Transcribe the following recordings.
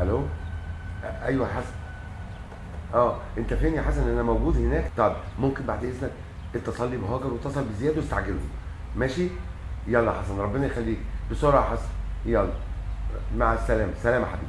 الو أ- ايوه يا حسن اه انت فين يا حسن انا موجود هناك طب ممكن بعد اذنك اتصل لي بهاجر واتصل بزياد واستعجلوا ماشي يلا يا حسن ربنا يخليك بسرعه يا حسن يلا مع السلامه سلام يا حبيبي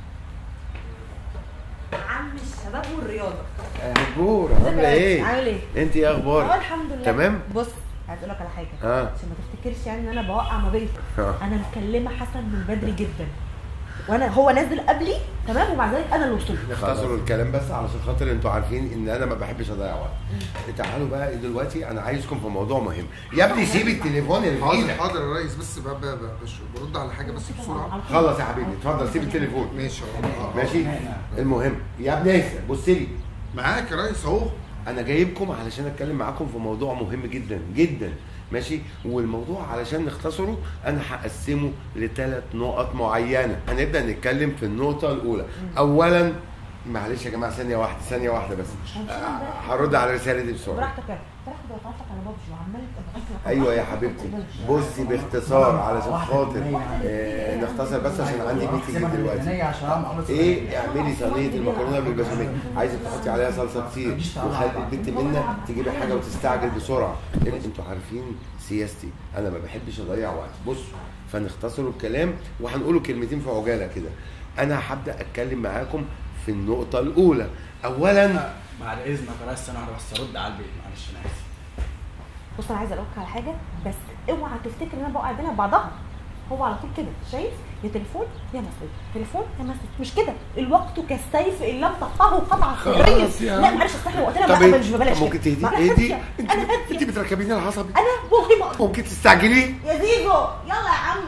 عم الشباب والرياضه هجور ازيك عامله يا ريس؟ ايه عامل ايه؟ انت ايه اه اخبارك الحمد لله تمام بص عايز اقول لك على حاجه اه عشان ما تفتكرش يعني ان انا بوقع ما بينكم آه. انا مكلمه حسن من بدري جدا وانا هو نازل قبلي تمام ومع ذلك انا اللي وصلت نختصروا الكلام بس علشان خاطر انتوا عارفين ان انا ما بحبش اضيع وقت تعالوا بقى دلوقتي انا عايزكم في موضوع مهم يا ابني سيب التليفون اللي في حاضر ايدك حاضر يا ريس بس ب- ب- ب- بش- برد على حاجه بس بسرعه خلص يا حبيبي اتفضل سيب التليفون ماشي آه. ماشي المهم يا ابني اسف بص لي معاك يا ريس اهو انا جايبكم علشان اتكلم معاكم في موضوع مهم جدا جدا ماشي والموضوع علشان نختصره انا هقسمه لثلاث نقط معينه هنبدا نتكلم في النقطه الاولى اولا معلش يا جماعه ثانيه واحده ثانيه واحده بس آه، هرد على الرساله دي بسرعه براحتك يا براحتك لو اتعرفت على بابجي وعمال تبقى ايوه يا حبيبتي بصي باختصار علشان خاطر آه نختصر بس عشان عندي ميتنج دلوقتي ايه اعملي صينيه المكرونه بالبشاميل عايزك تحطي عليها صلصه كتير وخلي البنت منا تجيبي حاجه وتستعجل بسرعه لان انتوا عارفين سياستي انا ما بحبش اضيع وقت بصوا فنختصروا الكلام وهنقوله كلمتين في عجاله كده انا هبدا اتكلم معاكم في النقطه الاولى اولا بعد اذنك يا ريس انا بس ارد على البيت معلش انا اسف بص انا عايزه اقول لك على حاجه بس اوعى تفتكر ان انا بوقع بينها بعضها هو على طول كده شايف يا تليفون يا مسج تليفون يا مسج مش كده الوقت كالسيف ان لم تقطعه قطع خلاص خيريه يا لا عم. معلش استحي وقتنا طب بقى إيه؟ مش ببلاش طب ممكن كده. تهدي ما أنا اهدي هادية. انت انا انت هاديه بتركبيني العصبي انا والله ما أقدر. ممكن تستعجلي يا زيزو يلا يا عم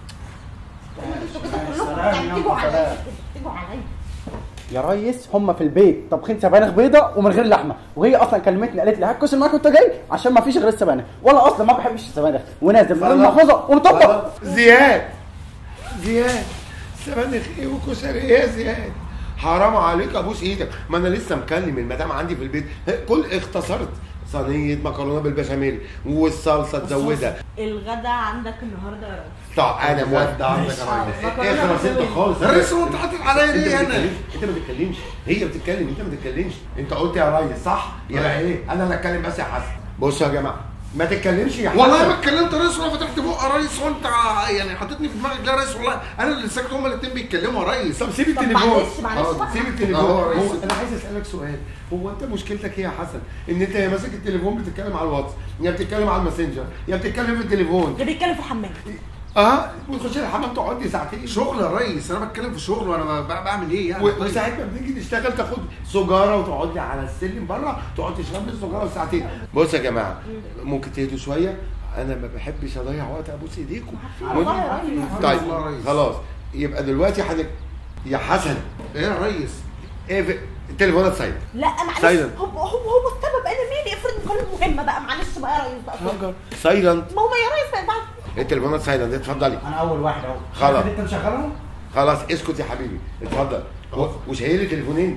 انتوا كده كلكم سلام يا بتيجوا عم، عليا سلام. كده، بتيجوا عليا يا ريس هم في البيت طبخين سبانخ بيضه ومن غير لحمه وهي اصلا كلمتني قالت لي هتكسر معاك وانت جاي عشان ما فيش غير السبانخ وانا اصلا ما بحبش السبانخ ونازل من المحفظه ومطبق زياد زياد سبانخ ايه وكسر ايه يا زياد حرام عليك ابوس ايدك ما انا لسه مكلم المدام عندي في البيت كل اختصرت صينيه مكرونه بالبشاميل والصلصه تزودها الغدا عندك النهارده يا ريس طب انا موافق عندك يا ريس اخلص انت خالص يا ريس هو انت حاطط عليا انت ليه ما انا؟ تتكلمش انت ما تتكلمش هي بتتكلم انت ما تتكلمش انت قلت يا ريس صح يبقى ايه انا اللي اتكلم بس يا حسن بصوا يا جماعه ما تتكلمش يا حسن والله ما اتكلمت يا ريس ولا فتحت بق يا ريس وانت يعني حطيتني في دماغك لا يا ريس والله انا اللي ساكت هما الاثنين بيتكلموا يا ريس طب سيب طب التليفون معلش- معلش اه، بقى. سيب التليفون اه، هو رئيس. انا عايز اسالك سؤال هو انت مشكلتك ايه يا حسن ان انت يا ماسك التليفون بتتكلم على الواتس يا بتتكلم على الماسنجر يا بتتكلم في التليفون ده بيتكلم في الحمام اه وتخش الحمام تقعد لي ساعتين شغل يا ريس انا بتكلم في شغل وانا ب- بعمل ايه يعني و- وساعات ما بنيجي نشتغل تاخد سجاره وتقعد لي على السلم بره تقعد تشرب لي السجاره ساعتين بص يا جماعه ممكن تهدوا شويه انا ما بحبش اضيع وقت ابوس ايديكم والله يا ريس طيب والله يا ريس. خلاص يبقى دلوقتي حضرتك يا حسن ايه يا ريس ايه في التليفونات سايد لا معلش Silent. هو هو هو السبب انا مالي افرض مكالمه مهمه بقى معلش بقى يا ريس بقى هاجر سايلنت ما هو يا ريس ما ينفعش التليفونات سايلنت اتفضلي انا اول واحد اهو خلاص. انت مشغلهم خلاص اسكت يا حبيبي اتفضل و- وشايل لي تليفونين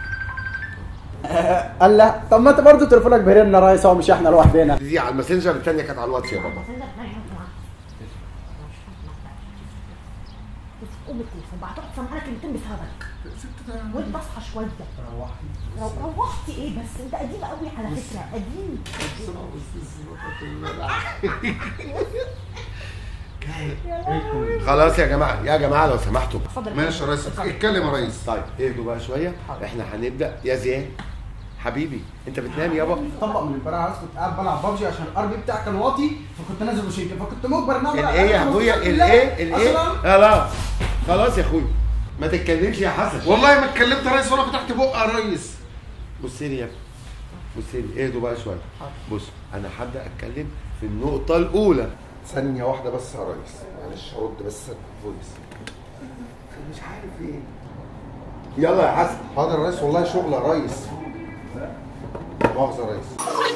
قال لا طب ما انت برضه تليفونك بيرن يا ريس هو مش احنا لوحدنا دي على الماسنجر الثانيه كانت على الواتس يا بابا بس قوم التليفون بقى هتقعد سامعانا كلمتين بسببك وانت اصحى شويه رو- روحتي ايه بس انت قديم قوي على فكره قديم خلاص يا جماعه يا جماعه لو سمحتوا اتفضل ماشي يا ريس اتكلم يا ريس طيب اهدوا بقى شويه احنا هنبدا يا زياد حبيبي انت بتنام يابا طبق من امبارح عايز كنت قاعد بلعب ببجي عشان الار بي بتاعي كان واطي فكنت نازل وشيك فكنت مجبر ان انا الايه يا اخويا الايه الايه خلاص خلاص يا اخويا ما تتكلمش يا حسن والله ما اتكلمت يا ريس ولا فتحت بق يا ريس بص لي يا ابني بص لي اهدوا بقى شويه بص انا هبدا اتكلم في النقطه الاولى ثانية واحدة بس يا ريس معلش هرد بس فويس مش عارف ايه يلا يا حسن حاضر يا ريس والله شغل يا ريس مؤاخذة يا ريس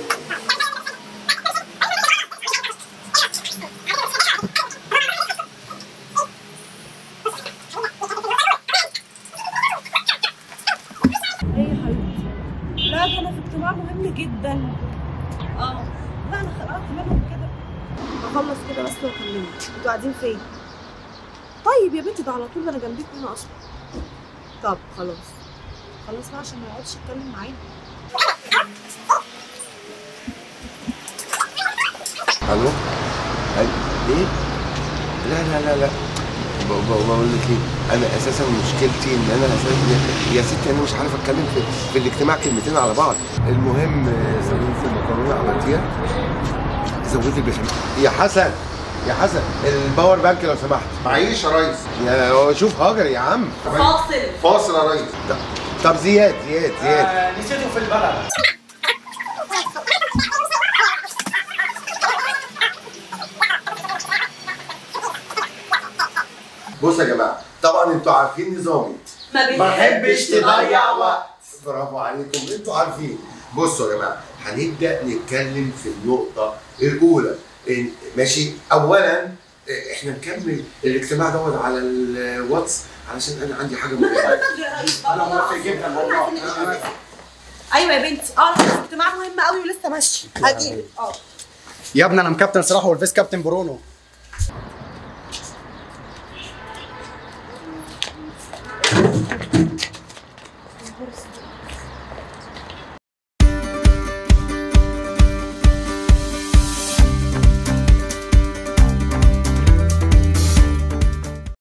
ايه يا حبيبتي لا ده انا في اجتماع مهم جدا اه لا انا خلاص منهم كده هخلص كده بس واكلمك انتوا قاعدين فين طيب يا بنتي ده على طول ده انا جنبيك هنا اصلا طب خلاص خلاص بقى عشان ما يقعدش يتكلم معانا الو أي- ايه لا لا لا لا ب- ب- بقول لك ايه انا اساسا مشكلتي ان انا اساسا يا ستي انا مش عارف اتكلم في, في الاجتماع كلمتين على بعض المهم آه، صينيه المكرونه عملتيها زودي البشاميل يا حسن يا حسن الباور بانك لو سمحت معيش يا ريس يا شوف هاجر يا عم فاصل فاصل يا ريس طب زياد زياد زياد آه، نسيته في البلد بصوا يا جماعه طبعا انتوا عارفين نظامي ما بحبش تضيع وقت برافو عليكم انتوا عارفين بصوا يا جماعه هنبدا نتكلم في النقطه الاولى إن- ماشي اولا اه، احنا نكمل الاجتماع دوت على الواتس علشان انا عندي حاجه مهمه انا موافق جدا والله ايوه يا بنتي اه لا، اجتماع مهم قوي ولسه ماشي هجيلك اه يا ابني انا مكابتن صلاح والفيس كابتن برونو